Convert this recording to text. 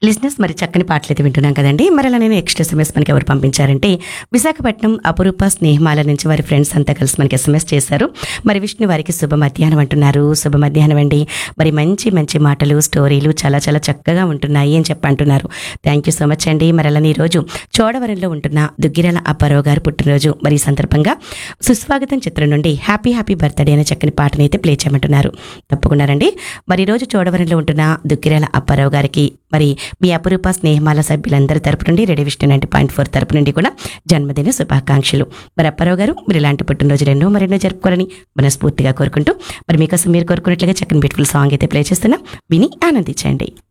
లిజినెస్ మరి చక్కని పాటలు అయితే వింటున్నాం కదండి మరి అలా నేను నెక్స్ట్ ఎస్ఎంఎస్ మనకి ఎవరు పంపించారంటే విశాఖపట్నం అపురూప స్నేహమాల నుంచి వారి ఫ్రెండ్స్ అంతా కలిసి మనకి ఎస్ఎంఎస్ చేశారు మరి విష్ణు వారికి శుభ మధ్యాహ్నం అంటున్నారు శుభ మధ్యాహ్నం అండి మరి మంచి మంచి మాటలు స్టోరీలు చాలా చాలా చక్కగా ఉంటున్నాయి అని చెప్పి అంటున్నారు థ్యాంక్ యూ సో మచ్ అండి మరి అలానే ఈరోజు చోడవరంలో ఉంటున్న దుగ్గిరాల అప్పారావు గారు పుట్టినరోజు మరి ఈ సందర్భంగా సుస్వాగతం చిత్రం నుండి హ్యాపీ హ్యాపీ బర్త్డే అనే చక్కని పాటని అయితే ప్లే చేయమంటున్నారు తప్పకుండానండి మరి ఈరోజు చోడవరంలో ఉంటున్న దుగ్గిరాల అప్పారావు గారికి మరి మీ అపురూప స్నేహమాల సభ్యులందరి తరపు నుండి Reddy Vishnu ninety point four తరపు నుండి కూడా జన్మదిన శుభాకాంక్షలు మరి అప్పారావు గారు మీరు ఇలాంటి పుట్టినరోజులు ఎన్నో మరెన్నో జరుపుకోవాలని మనస్ఫూర్తిగా కోరుకుంటూ మరి మీకోసం మీరు కోరుకున్నట్లుగా చక్కని బ్యూటిఫుల్ సాంగ్ అయితే ప్లే చేస్తున్నా విని ఆనందించండి